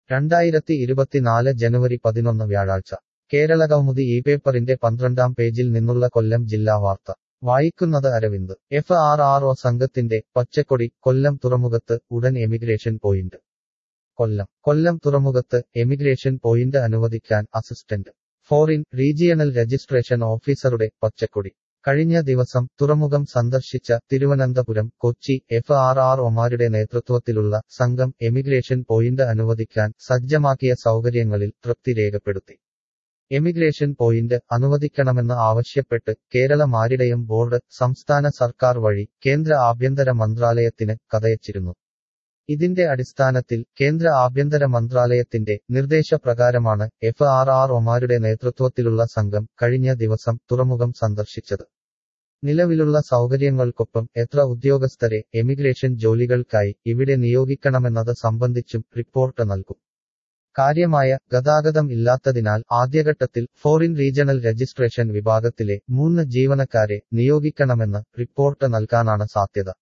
രണ്ടായിരത്തി ഇരുപത്തിനാല് ജനുവരി പതിനൊന്ന് വ്യാഴാഴ്ച കേരളകൗമുദി ഈ പേപ്പറിന്റെ പന്ത്രണ്ടാം പേജിൽ നിന്നുള്ള കൊല്ലം ജില്ലാ വാർത്ത വായിക്കുന്നത് Aravind F R R O സംഘത്തിന്റെ പച്ചക്കൊടി കൊല്ലം തുറമുഖത്ത് ഉടൻ എമിഗ്രേഷൻ പോയിന്റ് കൊല്ലം കൊല്ലം തുറമുഖത്ത് എമിഗ്രേഷൻ പോയിന്റ് അനുവദിക്കാൻ അസിസ്റ്റന്റ് ഫോറിൻ റീജിയണൽ രജിസ്ട്രേഷൻ ഓഫീസറുടെ പച്ചക്കൊടി കഴിഞ്ഞ ദിവസം തുറമുഖം സന്ദർശിച്ച Thiruvananthapuram Kochi F R R ഒമാരുടെ നേതൃത്വത്തിലുള്ള സംഘം എമിഗ്രേഷൻ പോയിന്റ് അനുവദിക്കാൻ സജ്ജമാക്കിയ സൗകര്യങ്ങളിൽ തൃപ്തി രേഖപ്പെടുത്തി എമിഗ്രേഷൻ പോയിന്റ് അനുവദിക്കണമെന്ന് ആവശ്യപ്പെട്ട് കേരള മാരിടയം ബോർഡ് സംസ്ഥാന സർക്കാർ വഴി കേന്ദ്ര ആഭ്യന്തര മന്ത്രാലയത്തിന് കഥയച്ചിരുന്നു ഇതിന്റെ അടിസ്ഥാനത്തിൽ കേന്ദ്ര ആഭ്യന്തര മന്ത്രാലയത്തിന്റെ നിർദ്ദേശപ്രകാരമാണ് എഫ് ആർ ആർ ഒമാരുടെ നേതൃത്വത്തിലുള്ള സംഘം കഴിഞ്ഞ ദിവസം തുറമുഖം സന്ദർശിച്ചത് നിലവിലുള്ള സൗകര്യങ്ങൾക്കൊപ്പം എത്ര ഉദ്യോഗസ്ഥരെ എമിഗ്രേഷൻ ജോലികൾക്കായി ഇവിടെ നിയോഗിക്കണമെന്നത് സംബന്ധിച്ചും റിപ്പോർട്ട് നൽകും കാര്യമായ ഗതാഗതം ഇല്ലാത്തതിനാൽ ആദ്യഘട്ടത്തിൽ ഫോറിൻ റീജണൽ രജിസ്ട്രേഷൻ വിഭാഗത്തിലെ മൂന്ന് ജീവനക്കാരെ നിയോഗിക്കണമെന്ന് റിപ്പോർട്ട് നൽകാനാണ് സാധ്യത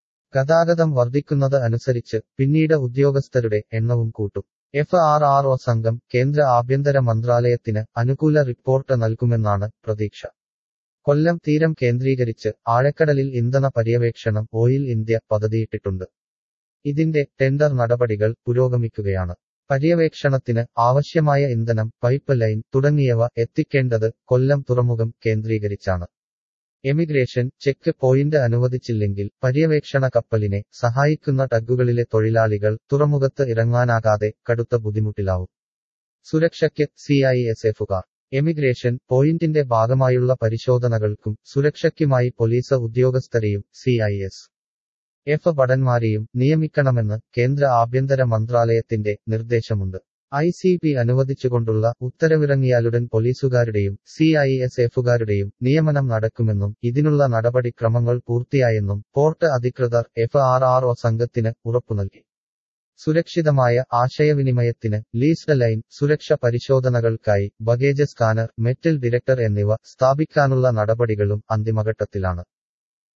ഗതാഗതം വർദ്ധിക്കുന്നത് അനുസരിച്ച് പിന്നീട് ഉദ്യോഗസ്ഥരുടെ എണ്ണവും കൂട്ടും എഫ് ആർ ആർ ഒ സംഘം കേന്ദ്ര ആഭ്യന്തര മന്ത്രാലയത്തിന് അനുകൂല റിപ്പോർട്ട് നൽകുമെന്നാണ് പ്രതീക്ഷ കൊല്ലം തീരം കേന്ദ്രീകരിച്ച് ആഴക്കടലിൽ ഇന്ധന പര്യവേക്ഷണം ഓയിൽ ഇന്ത്യ പദ്ധതിയിട്ടിട്ടുണ്ട് ഇതിന്റെ ടെൻഡർ നടപടികൾ പുരോഗമിക്കുകയാണ് പര്യവേക്ഷണത്തിന് ആവശ്യമായ ഇന്ധനം പൈപ്പ് ലൈൻ തുടങ്ങിയവ എത്തിക്കേണ്ടത് കൊല്ലം തുറമുഖം കേന്ദ്രീകരിച്ചാണ് എമിഗ്രേഷൻ ചെക്ക് പോയിന്റ് അനുവദിച്ചില്ലെങ്കിൽ പര്യവേക്ഷണ കപ്പലിനെ സഹായിക്കുന്ന ടഗുകളിലെ തൊഴിലാളികൾ തുറമുഖത്ത് ഇറങ്ങാനാകാതെ കടുത്ത ബുദ്ധിമുട്ടിലാവും സുരക്ഷയ്ക്ക് സി ഐ എസ് എഫുകാർ എമിഗ്രേഷൻ പോയിന്റിന്റെ ഭാഗമായുള്ള പരിശോധനകൾക്കും സുരക്ഷയ്ക്കുമായി പോലീസ് ഉദ്യോഗസ്ഥരെയും സി ഐ എസ് എഫ് ഭടന്മാരെയും നിയമിക്കണമെന്ന് കേന്ദ്ര ആഭ്യന്തര മന്ത്രാലയത്തിന്റെ നിർദ്ദേശമുണ്ട് ഐ സി പി അനുവദിച്ചുകൊണ്ടുള്ള ഉത്തരവിറങ്ങിയാലുടൻ പോലീസുകാരുടെയും സി ഐ എസ് എഫുകാരുടെയും നിയമനം നടക്കുമെന്നും ഇതിനുള്ള നടപടിക്രമങ്ങൾ പൂർത്തിയായെന്നും പോർട്ട് അധികൃതർ എഫ് ആർ ആർ ഒ സംഘത്തിന് ഉറപ്പു നൽകി സുരക്ഷിതമായ ആശയവിനിമയത്തിന് ലീസ്ഡ് ലൈൻ സുരക്ഷ പരിശോധനകൾക്കായി ബഗേജ് സ്കാനർ മെറ്റൽ ഡിറ്റക്ടർ എന്നിവ സ്ഥാപിക്കാനുള്ള നടപടികളും അന്തിമഘട്ടത്തിലാണ്